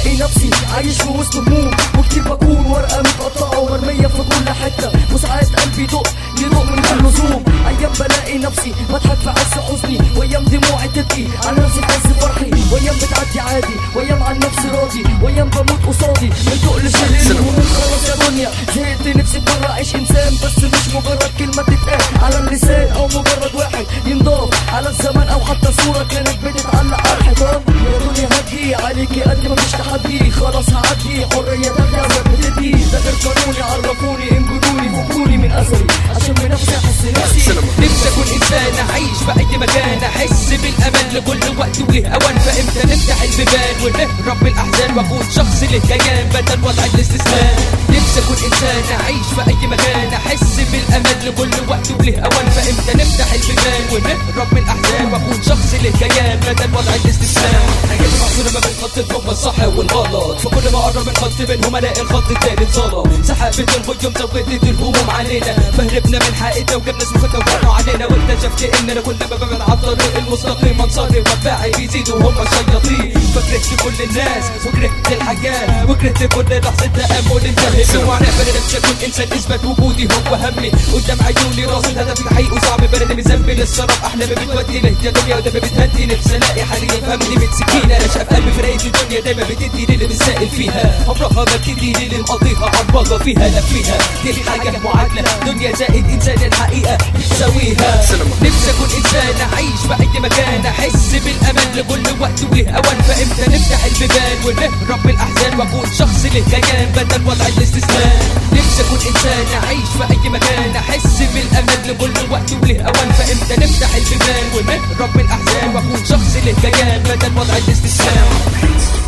بلاقي نفسي عايش في وسط هموم وكتير بكون ورقة متقطعة ومرمية في كل حتة وساعات قلبي يدق يدق من غير لزوم أيام بلاقي نفسي بضحك في عز حزني وأيام دموعي تبكي على نفسي في عز فرحي وأيام بتعدي عادي وأيام عن نفسي راضي وأيام بموت قصادي من تقل شايلين الهموم خلاص يا دنيا زهقت نفسي بره أعيش إنسان بس مش مجرد كلمة تتقال على اللسان أو مجرد واحد ينضاف على الزمان أو حتى صورة كانت بتتعلق على الحيطان يا دنيا هدي عليكي قد ما مش تحدي خلاص هعدي حرية تاخدي بتدي ده غير قانوني عرفوني انجدوني فكوني من أثري عشان بنفسي أحس نفسي نفسي اكون انسان اعيش في اي مكان احس بالامان لكل وقت وله اوان فامتى نفتح البيبان ونهرب من الاحزان واكون شخص له كيان بدل وضع الاستسلام نفسي اكون انسان اعيش في اي مكان احس بالامان لكل وقت وله اوان فامتى نفتح البيبان ونهرب من الاحزان واكون شخص له كيان بدل وضع الاستسلام حاجات محصوره ما بين خط الحب الصح والغلط فكل ما اقرب من خط منهم الاقي الخط التاني اتظلم سحبت الغيوم زودت الهموم علينا فهربنا من حقيقتنا وجاب ناس مخدة وقعوا علينا واكتشفت اننا كل ما ببعد عن الطريق المستقيم انصاري واتباعي بيزيدوا هم الشياطين فكرهت كل الناس وكرهت الحياة وكرهت كل لحظة تأمل انتهت وانا بلا نفسي اكون انسان اثبت وجودي هو همي قدام عيوني راصد هدفي الحقيقي وصعب بلدي من ذنبي للشرف احلامي بتودي له يا دنيا ودمي بتهدي نفسي الاقي حالي يفهمني من سكينة انا شايف قلبي في رأية الدنيا دايما بتدي للي بنسائل فيها عمرها ما بتدي للي مقضيها عمرها فيها لا فيها دي الحاجة معادلة دنيا زائد انسان الحقيقة تساويها نفسي اكون انسان اعيش في اي مكان احس بالامان لكل وقت وله اوان فامتى نفتح البيبان ونهرب من الاحزان واكون شخص له كيان بدل وضع الاستسلام نفسي اكون انسان اعيش في اي مكان احس بالامان لكل وقت وله اوان فامتى نفتح البيبان ونهرب من الاحزان واكون شخص له كيان بدل وضع الاستسلام